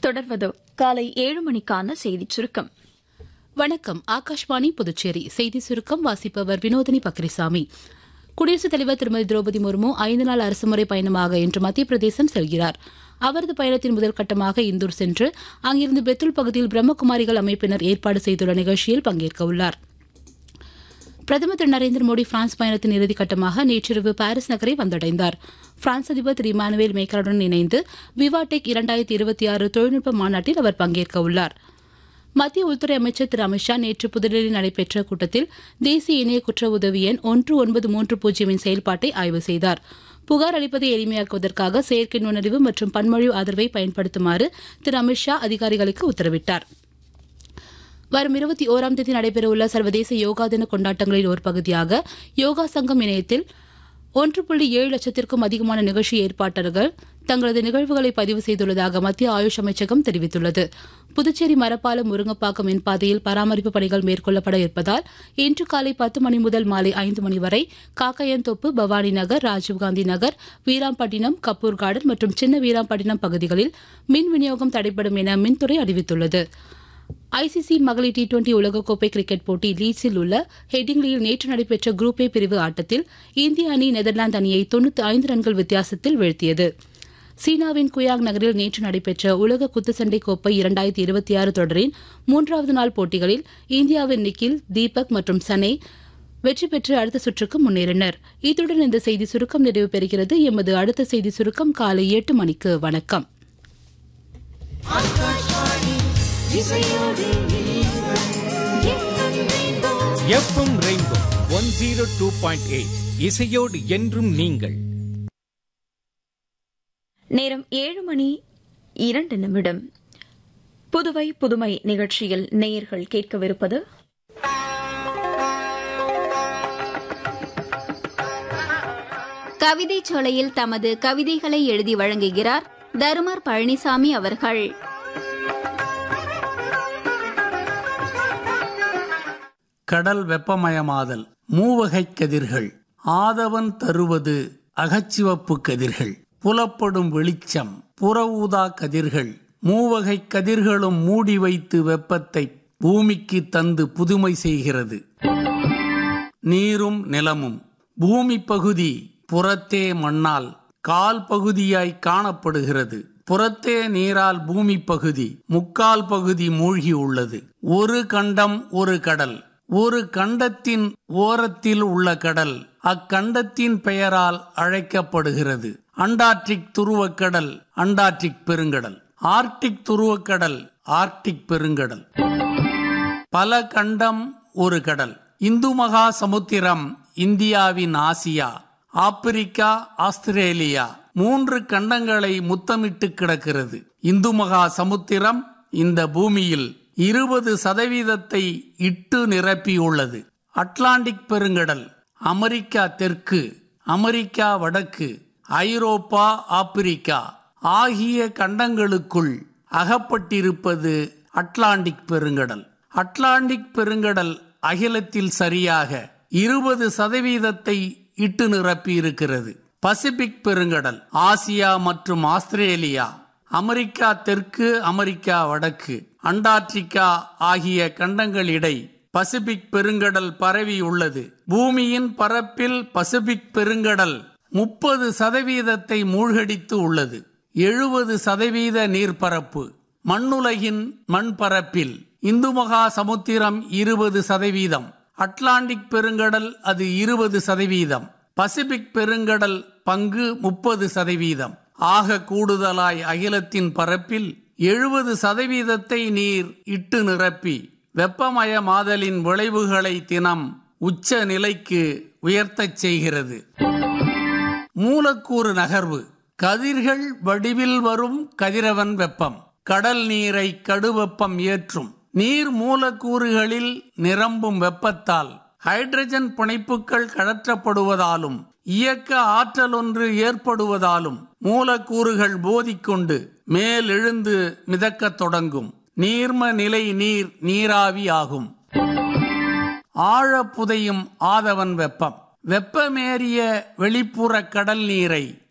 தொடர்வது காலை ஏழு மணிக்கான செய்திச் சுருக்கம் வணக்கம் ஆகாஷ்வாணி புதுச்சேரி செய்தி சுருக்கம் வாசிப்பவர் வினோதினி பக்ரிசாமி குடியரசுத் தலைவர் திருமதி திரௌபதி முர்மு ஐந்து நாள் அரசுமுறை பயணமாக இன்று மத்திய பிரதேசம் செல்கிறார் அவரது பயணத்தின் முதல் கட்டமாக இந்தூர் சென்று அங்கிருந்து பெத்துல் பகுதியில் பிரம்மகுமாரிகள் அமைப்பினர் ஏற்பாடு செய்துள்ள நிகழ்ச்சியில் பங்கேற்க உள்ளார் பிரதமர் திரு நரேந்திர மோடி பிரான்ஸ் பயணத்தின் இறுதிக்கட்டமாக நேற்றிரவு பாரிஸ் நகரை வந்தடைந்தார் பிரான்ஸ் அதிபர் திரு இமானுவேல் மேக்கருடன் இணைந்து விவாடெக் இரண்டாயிரத்தி இருபத்தி ஆறு தொழில்நுட்ப மாநாட்டில் அவர் பங்கேற்க உள்ளார் மத்திய உள்துறை அமைச்சர் திரு அமித்ஷா நேற்று புதுடெல்லியில் நடைபெற்ற கூட்டத்தில் தேசிய இணைய குற்ற உதவி எண் ஒன்று ஒன்பது மூன்று பூஜ்ஜியமின் செயல்பாட்டை ஆய்வு செய்தார் புகார் அளிப்பதை எளிமையாக்குவதற்காக செயற்கை நுண்ணறிவு மற்றும் பன்மொழி ஆதரவை பயன்படுத்துமாறு திரு அமித்ஷா அதிகாரிகளுக்கு உத்தரவிட்டார் வரும் இருபத்தி ஓராம் தேதி நடைபெறவுள்ள சர்வதேச யோகா தின கொண்டாட்டங்களின் ஒரு பகுதியாக யோகா சங்கம் இணையத்தில் ஒன்று புள்ளி ஏழு லட்சத்திற்கும் அதிகமான நிகழ்ச்சி ஏற்பாட்டர்கள் தங்களது நிகழ்வுகளை பதிவு செய்துள்ளதாக மத்திய ஆயுஷ் அமைச்சகம் தெரிவித்துள்ளது புதுச்சேரி மரப்பாலம் முருங்கப்பாக்கம் மின்பாதையில் பராமரிப்பு பணிகள் மேற்கொள்ளப்பட இருப்பதால் இன்று காலை பத்து மணி முதல் மாலை ஐந்து மணி வரை காக்கையன்தோப்பு பவானி நகர் ராஜீவ்காந்தி நகர் வீராம்பட்டினம் கப்பூர் கார்டன் மற்றும் சின்ன வீராம்பட்டினம் பகுதிகளில் மின் விநியோகம் தடைபடும் என மின்துறை அறிவித்துள்ளது ஐசிசி மகளிர் டி டுவெண்டி உலகக்கோப்பை கிரிக்கெட் போட்டி லீட்ஸில் உள்ள ஹெடிங்லியில் நேற்று நடைபெற்ற குரூப் ஏ பிரிவு ஆட்டத்தில் இந்திய அணி நெதர்லாந்து அணியை தொண்ணூற்றி ஐந்து ரன்கள் வித்தியாசத்தில் வீழ்த்தியது சீனாவின் குயாங் நகரில் நேற்று நடைபெற்ற உலக குத்துச்சண்டை கோப்பை இரண்டாயிரத்தி இருபத்தி ஆறு தொடரின் மூன்றாவது நாள் போட்டிகளில் இந்தியாவின் நிக்கில் தீபக் மற்றும் சனே வெற்றி பெற்று அடுத்த சுற்றுக்கு முன்னேறினர் இத்துடன் இந்த செய்தி சுருக்கம் நிறைவு பெறுகிறது எமது அடுத்த செய்தி சுருக்கம் காலை எட்டு மணிக்கு வணக்கம் FM Rainbow one zero two point eight இசையோடு என்றும் நீங்கள் நேரம் ஏழு மணி இரண்டு நிமிடம் புதுவை புதுமை நிகழ்ச்சியில் நேயர்கள் கேட்கவிருப்பது கவிதை சோலையில் தமது கவிதைகளை எழுதி வழங்குகிறார் தருமர் பழனிசாமி அவர்கள் கடல் வெப்பமயமாதல் மூவகை கதிர்கள் ஆதவன் தருவது அகச்சிவப்பு கதிர்கள் புலப்படும் வெளிச்சம் புற ஊதா கதிர்கள் மூவகை கதிர்களும் மூடி வைத்து வெப்பத்தை பூமிக்கு தந்து புதுமை செய்கிறது நீரும் நிலமும் பூமி பகுதி புறத்தே மண்ணால் கால் பகுதியாய் காணப்படுகிறது புறத்தே நீரால் பூமி பகுதி முக்கால் பகுதி மூழ்கி உள்ளது ஒரு கண்டம் ஒரு கடல் ஒரு கண்டத்தின் ஓரத்தில் உள்ள கடல் அக்கண்டத்தின் பெயரால் அழைக்கப்படுகிறது அண்டார்டிக் துருவக்கடல் அண்டார்டிக் பெருங்கடல் ஆர்டிக் துருவக்கடல் ஆர்டிக் பெருங்கடல் பல கண்டம் ஒரு கடல் இந்து மகா சமுத்திரம் இந்தியாவின் ஆசியா ஆப்பிரிக்கா ஆஸ்திரேலியா மூன்று கண்டங்களை முத்தமிட்டு கிடக்கிறது இந்து மகா சமுத்திரம் இந்த பூமியில் இருபது சதவீதத்தை இட்டு நிரப்பியுள்ளது அட்லாண்டிக் பெருங்கடல் அமெரிக்கா தெற்கு அமெரிக்கா வடக்கு ஐரோப்பா ஆப்பிரிக்கா ஆகிய கண்டங்களுக்குள் அகப்பட்டிருப்பது அட்லாண்டிக் பெருங்கடல் அட்லாண்டிக் பெருங்கடல் அகிலத்தில் சரியாக இருபது சதவீதத்தை இட்டு நிரப்பி இருக்கிறது பசிபிக் பெருங்கடல் ஆசியா மற்றும் ஆஸ்திரேலியா அமெரிக்கா தெற்கு அமெரிக்கா வடக்கு அண்டார்டிகா ஆகிய கண்டங்களிடை பசிபிக் பெருங்கடல் பரவி உள்ளது பூமியின் பரப்பில் பசிபிக் பெருங்கடல் முப்பது சதவீதத்தை மூழ்கடித்து உள்ளது எழுபது சதவீத நீர்ப்பரப்பு மண்ணுலகின் மண்பரப்பில் இந்து மகா சமுத்திரம் இருபது சதவீதம் அட்லாண்டிக் பெருங்கடல் அது இருபது சதவீதம் பசிபிக் பெருங்கடல் பங்கு முப்பது சதவீதம் ஆக கூடுதலாய் அகிலத்தின் பரப்பில் எழுபது சதவீதத்தை நீர் இட்டு நிரப்பி வெப்பமயமாதலின் விளைவுகளை தினம் உச்ச நிலைக்கு உயர்த்தச் செய்கிறது மூலக்கூறு நகர்வு கதிர்கள் வடிவில் வரும் கதிரவன் வெப்பம் கடல் நீரை கடுவெப்பம் ஏற்றும் நீர் மூலக்கூறுகளில் நிரம்பும் வெப்பத்தால் ஹைட்ரஜன் பிணைப்புகள் கழற்றப்படுவதாலும் இயக்க ஆற்றல் ஒன்று ஏற்படுவதாலும் மூலக்கூறுகள் போதிக்கொண்டு மேலெழுந்து மிதக்கத் தொடங்கும் நீர்ம நிலை நீர் நீராவி ஆகும் ஆழ புதையும் ஆதவன் வெப்பம் வெப்பமேறிய வெளிப்புற கடல் நீரை